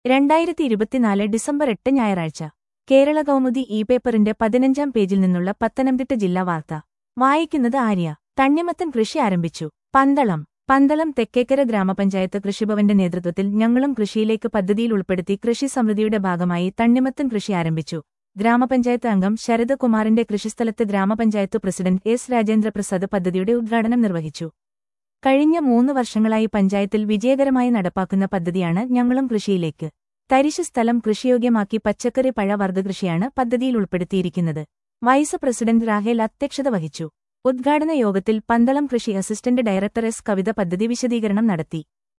രണ്ടായിരത്തി ഇരുപത്തിനാല് ഡിസംബർ എട്ട് ഞായറാഴ്ച കേരള കൗമുദി ഇ പേപ്പറിന്റെ പതിനഞ്ചാം പേജിൽ നിന്നുള്ള പത്തനംതിട്ട ജില്ലാ വാർത്ത വായിക്കുന്നത് ആര്യ തണ്ണിമത്തൻ കൃഷി ആരംഭിച്ചു പന്തളം പന്തളം തെക്കേക്കര ഗ്രാമപഞ്ചായത്ത് കൃഷിഭവന്റെ നേതൃത്വത്തിൽ ഞങ്ങളും കൃഷിയിലേക്ക് പദ്ധതിയിൽ ഉൾപ്പെടുത്തി കൃഷി സമൃദ്ധിയുടെ ഭാഗമായി തണ്ണിമത്തൻ കൃഷി ആരംഭിച്ചു ഗ്രാമപഞ്ചായത്ത് അംഗം ശരദകുമാറിന്റെ കൃഷിസ്ഥലത്ത് ഗ്രാമപഞ്ചായത്ത് പ്രസിഡന്റ് എസ് രാജേന്ദ്രപ്രസാദ് പദ്ധതിയുടെ ഉദ്ഘാടനം നിർവഹിച്ചു കഴിഞ്ഞ മൂന്ന് വർഷങ്ങളായി പഞ്ചായത്തിൽ വിജയകരമായി നടപ്പാക്കുന്ന പദ്ധതിയാണ് ഞങ്ങളും കൃഷിയിലേക്ക് തരിശു സ്ഥലം കൃഷിയോഗ്യമാക്കി പച്ചക്കറി പഴ വർഗ്ഗകൃഷിയാണ് പദ്ധതിയിൽ ഉൾപ്പെടുത്തിയിരിക്കുന്നത് വൈസ് പ്രസിഡന്റ് രാഹേൽ അധ്യക്ഷത വഹിച്ചു ഉദ്ഘാടന യോഗത്തിൽ പന്തളം കൃഷി അസിസ്റ്റന്റ് ഡയറക്ടർ എസ് കവിത പദ്ധതി വിശദീകരണം നടത്തി